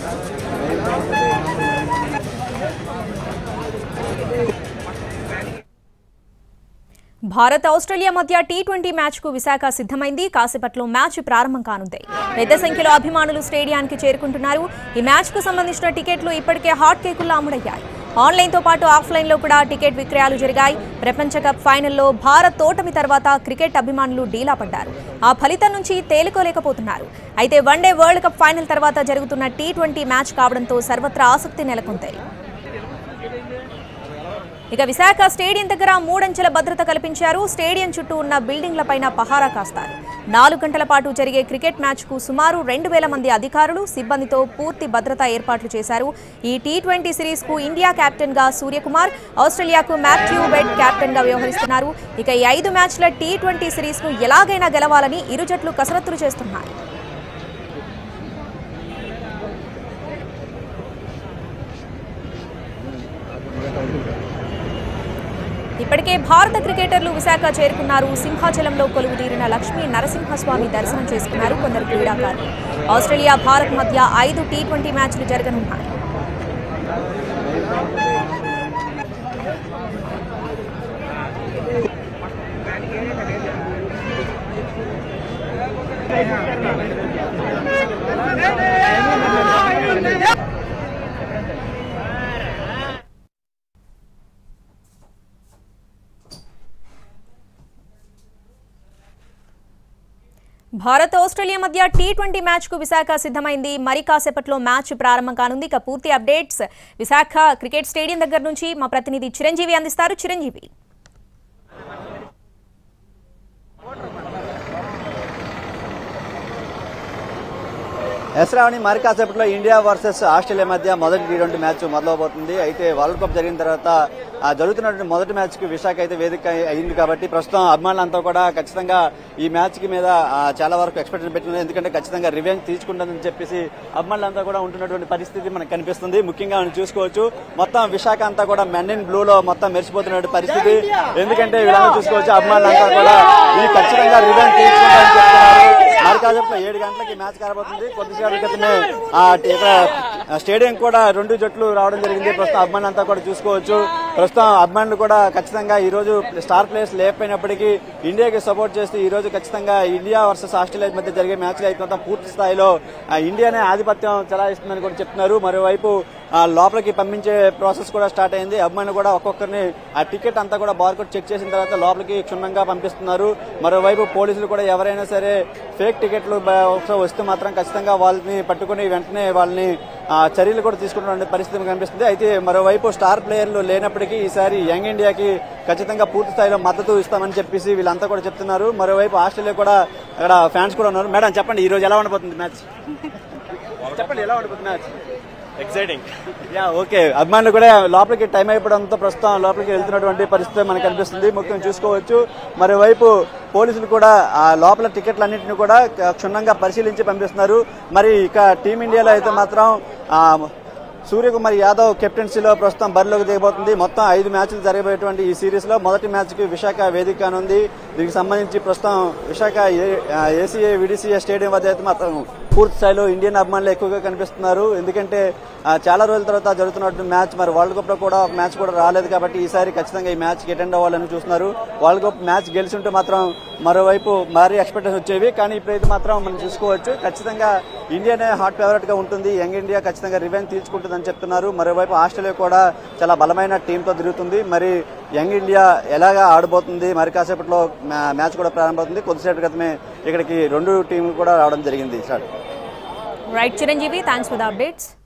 Bharat Australia మధ్య T twenty match కు విశాఖ సిద్ధమైంది కాసేపట్లో మ్యాచ్ ప్రారంభం కానుంది పెద్ద సంఖ్యలో అభిమానులు స్టేడియానికి చేరుకుంటున్నారు ఈ మ్యాచ్ కు సంబంధించిన టికెట్లు ఇప్పటికే హాట్ కేకుల్లో అమ్ముడయ్యాయి ఆన్లైన్ తో పాటు ఆఫ్లైన్ లో కూడా టికెట్ విక్రయాలు జరిగాయి ప్రపంచ కప్ ఫైనల్లో భారత్ ఓటమి తర్వాత క్రికెట్ అభిమానులు డీలా పడ్డారు ఆ ఫలితం నుంచి తేలుకోలేకపోతున్నారు అయితే వన్డే వరల్డ్ కప్ ఫైనల్ తర్వాత జరుగుతున్న టీ ట్వంటీ మ్యాచ్ కావడంతో సర్వత్రా ఆసక్తి నెలకొంది ఇక విశాఖ స్టేడియం దగ్గర మూడంచెల భద్రత కల్పించారు స్టేడియం చుట్టూ ఉన్న బిల్డింగ్లపైన పహారా కాస్తారు నాలుగు గంటల పాటు జరిగే క్రికెట్ మ్యాచ్ కు సుమారు రెండు వేల మంది అధికారులు సిబ్బందితో పూర్తి భద్రతా ఏర్పాట్లు చేశారు ఈ టీ ట్వంటీ సిరీస్ కు ఇండియా కెప్టెన్ గా సూర్యకుమార్ ఆస్ట్రేలియాకు మాథ్యూ బెడ్ కెప్టెన్ గా వ్యవహరిస్తున్నారు ఇక ఈ ఐదు మ్యాచ్ల టీ ట్వంటీ సిరీస్ ను ఎలాగైనా గెలవాలని ఇరు జట్లు కసరత్తులు చేస్తున్నాయి ఇప్పటికే భారత క్రికెటర్లు విశాఖ చేరుకున్నారు సింహాచలంలో కొలువు తీరిన లక్ష్మీ నరసింహస్వామి దర్శనం చేసుకున్నారు కొందరు క్రీడాకారులు ఆస్ట్రేలియా భారత్ మధ్య ఐదు టీ ట్వంటీ మ్యాచ్లు జరగనున్నాయి భారత్ ఆస్ట్రేలియా మధ్య టీ ట్వంటీ మ్యాచ్ కు విశాఖ సిద్ధమైంది మరి కాసేపట్లో మ్యాచ్ ప్రారంభం కానుంది ఇక పూర్తి అప్డేట్స్ విశాఖ క్రికెట్ స్టేడియం దగ్గర నుంచి మా ప్రతినిధి చిరంజీవి అందిస్తారు చిరంజీవి ఎస్రావణి మరి కాసేపట్లో ఇండియా వర్సెస్ ఆస్ట్రేలియా మధ్య మొదటి టీ ట్వంటీ మ్యాచ్ మొదలవబోతుంది అయితే వరల్డ్ కప్ జరిగిన తర్వాత ఆ జరుగుతున్నటువంటి మొదటి మ్యాచ్ కి విశాఖ అయితే వేదిక అయింది కాబట్టి ప్రస్తుతం అభిమానులంతా కూడా ఖచ్చితంగా ఈ మ్యాచ్ కి మీద ఆ, చాలా వరకు ఎక్స్పెక్టేషన్ పెట్టినారు ఎందుకంటే ఖచ్చితంగా రివెంజ్ తీసుకుంటుందని చెప్పేసి అభిమానులంతా కూడా ఉంటున్నటువంటి పరిస్థితి మనకు కనిపిస్తుంది ముఖ్యంగా మనం చూసుకోవచ్చు మొత్తం విశాఖ అంతా కూడా మెన్ ఇన్ బ్లూ లో మొత్తం మెరిసిపోతున్నటువంటి పరిస్థితి ఎందుకంటే వీళ్ళంతా చూసుకోవచ్చు అభిమానులంతా కూడా ఇది ఖచ్చితంగా రివెంజ్ తీసుకుంటారని చెప్తున్నారు మరి కాసేపట్లో ఏడు గంటలకి మ్యాచ్ కాబోతుంది కొద్దిసేపటి క్రితమే ఆ టి- ఇక్కడ స్టేడియం కూడా రెండు జట్లు రావడం జరిగింది ప్రస్తుతం అభిమానులంతా కూడా చూసుకోవచ్చు ప్రస్తుతం అభిమానులు కూడా ఖచ్చితంగా ఈ రోజు స్టార్ ప్లేయర్స్ లేకపోయినప్పటికీ ఇండియాకి సపోర్ట్ చేస్తూ ఈ రోజు ఖచ్చితంగా ఇండియా వర్సెస్ ఆస్ట్రేలియా మధ్య జరిగే మ్యాచ్ అయితే మొత్తం పూర్తి స్థాయిలో ఆ, ఇండియానే ఆధిపత్యం చెలాయిస్తుందని కూడా చెప్తున్నారు మరోవైపు ఆ, లోపలికి పంపించే ప్రాసెస్ కూడా స్టార్ట్ అయింది అభిమానులు కూడా ఒక్కొక్కరిని ఆ టికెట్ అంతా కూడా బార్కోడ్ చెక్ చేసిన తర్వాత లోపలికి క్షుణ్ణంగా పంపిస్తున్నారు మరోవైపు పోలీసులు కూడా ఎవరైనా సరే ఫేక్ టికెట్లు బ- ఒకసారి వస్తే మాత్రం ఖచ్చితంగా వాళ్ళని పట్టుకుని వెంటనే వాళ్ళని ఆ, చర్యలు కూడా తీసుకుంటున్న పరిస్థితి కనిపిస్తుంది అయితే మరోవైపు స్టార్ ప్లేయర్లు లేనప్పటికీ ఈసారి యంగ్ ఇండియాకి ఖచ్చితంగా పూర్తి స్థాయిలో మద్దతు ఇస్తామని చెప్పేసి వీళ్ళంతా కూడా చెప్తున్నారు మరోవైపు ఆస్ట్రేలియా కూడా అక్కడ ఫ్యాన్స్ కూడా ఉన్నారు మేడం చెప్పండి ఈ రోజు ఎలా ఉండబోతుంది మ్యాచ్ చెప్పండి ఎలా ఉండబోతుంది మ్యాచ్ ఎక్సైటింగ్ యా ఓకే అభిమానులు కూడా లోపలికి టైం అయిపోవడంతో ప్రస్తుతం లోపలికి వెళ్తున్నటువంటి పరిస్థితి మనకు కనిపిస్తుంది ముఖ్యం చూసుకోవచ్చు మరోవైపు పోలీసులు కూడా ఆ లోపల టికెట్లన్నింటినీ కూడా క్షుణ్ణంగా పరిశీలించి పంపిస్తున్నారు మరి ఇక టీమిండియాలో అయితే మాత్రం ఆ, సూర్యకుమార్ యాదవ్ కెప్టెన్సీలో ప్రస్తుతం బరిలోకి దిగబోతుంది మొత్తం ఐదు మ్యాచ్లు జరగబోయేటువంటి ఈ సిరీస్ లో మొదటి మ్యాచ్ కి విశాఖ వేదిక కానుంది దీనికి సంబంధించి ప్రస్తుతం విశాఖ ఏసీఏ విడిసిఏ స్టేడియం వద్ద అయితే మాత్రం పూర్తి స్థాయిలో ఇండియన్ అభిమానులు ఎక్కువగా కనిపిస్తున్నారు ఎందుకంటే ఆ, చాలా రోజుల తర్వాత జరుగుతున్నటువంటి మ్యాచ్ మరి వరల్డ్ కప్ లో కూడా ఒక మ్యాచ్ కూడా రాలేదు కాబట్టి ఈసారి ఖచ్చితంగా ఈ మ్యాచ్ కి అటెండ్ అవ్వాలని చూస్తున్నారు వరల్డ్ కప్ మ్యాచ్ గెలిచి ఉంటే మాత్రం మరోవైపు భారీ ఎక్స్పెక్టేషన్ వచ్చేవి కానీ ఇప్పుడైతే మాత్రం మనం చూసుకోవచ్చు ఖచ్చితంగా ఇండియానే హాట్ ఫేవరెట్ గా ఉంటుంది యంగ్ ఇండియా ఖచ్చితంగా రివెంజ్ తీర్చుకుంటుందని చెప్తున్నారు మరోవైపు ఆస్ట్రేలియా కూడా చాలా బలమైన టీంతో తిరుగుతుంది మరి యంగ్ ఇండియా ఎలాగా ఆడబోతుంది మరి కాసేపట్లో మ్యా- మ్యాచ్ కూడా ప్రారంభమవుతుంది కొద్దిసేపటి క్రితమే ఇక్కడికి రెండు టీంలు కూడా రావడం జరిగింది sir right Chiranjeevi thanks for the updates